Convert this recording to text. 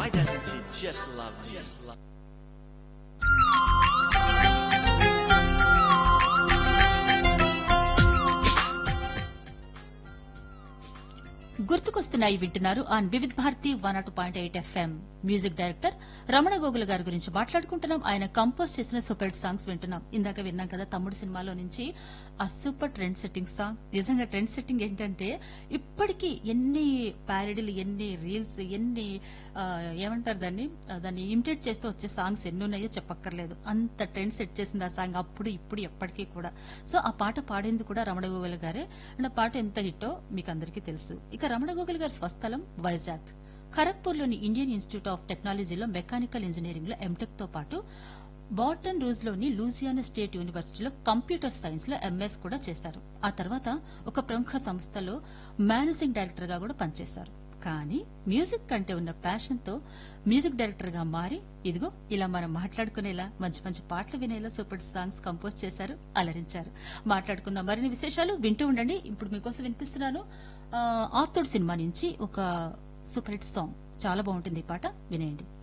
Why doesn't she just love me? Just love గుర్తుకొస్తున్నాయి వింటున్నారు on Vividh Bharati one అటు point eight FM music director Ramana Gogula గారి గురించి మాట్లాడుకుంటున్నాం ఆయన కంపోజ్ చేసిన సూపర్ హిట్ సాంగ్స్ వింటున్నాం ఇందాక విన్నాం కదా తమ్ముడు సినిమాలో నుంచి ఆ సూపర్ ట్రెండ్ సెట్టింగ్ సాంగ్ నిజంగా ట్రెండ్ సెట్టింగ్ ఏంటంటే ఇప్పటికీ ఎన్ని ప్యారడీలు ఎన్ని రీల్స్ ఎన్ని ఆ, ఏమంటారు దాన్ని ఆ, దాన్ని ఇమిటేట్ చేస్తూ వచ్చే సాంగ్స్ ఎన్ని ఉన్నాయో చెప్పక్కర్లేదు అంత ట్రెండ్ సెట్ చేసింది ఆ సాంగ్ అప్పుడు ఇప్పుడు ఎప్పటికీ కూడా సో ఆ పాట పాడింది కూడా రమణ గోగుల్ గారే అండ్ ఆ పాట ఎంత హిట్టో మీకు అందరికీ తెలుసు ఇక రమణ గోగుల్ గారి స్వస్థలం వైజాగ్ ఖరగ్పూర్లోని ఇండియన్ ఇన్స్టిట్యూట్ ఆఫ్ టెక్నాలజీలో మెకానికల్ ఇంజనీరింగ్ లో ఎంటెక్ తో పాటు బాటన్ రూజ్ లోని లూజియానా స్టేట్ యూనివర్సిటీలో కంప్యూటర్ సైన్స్ లో ఎంఎస్ కూడా చేశారు ఆ తర్వాత ఒక ప్రముఖ సంస్థలో మేనేజింగ్ డైరెక్టర్ గా కూడా పనిచేశారు కానీ మ్యూజిక్ కంటే ఉన్న ప్యాషన్ తో మ్యూజిక్ డైరెక్టర్ గా మారి ఇదిగో ఇలా మనం మాట్లాడుకునేలా మంచి మంచి పాటలు వినేలా సూపర్ సాంగ్స్ కంపోజ్ చేశారు అలరించారు మాట్లాడుకుందాం మరిన్ని విశేషాలు వింటూ ఉండండి ఇప్పుడు మీకోసం వినిపిస్తున్నాను ఆ, ఆప్తుడు సినిమా నుంచి ఒక సూపర్ హిట్ సాంగ్ చాలా బాగుంటుంది ఈ పాట వినేయండి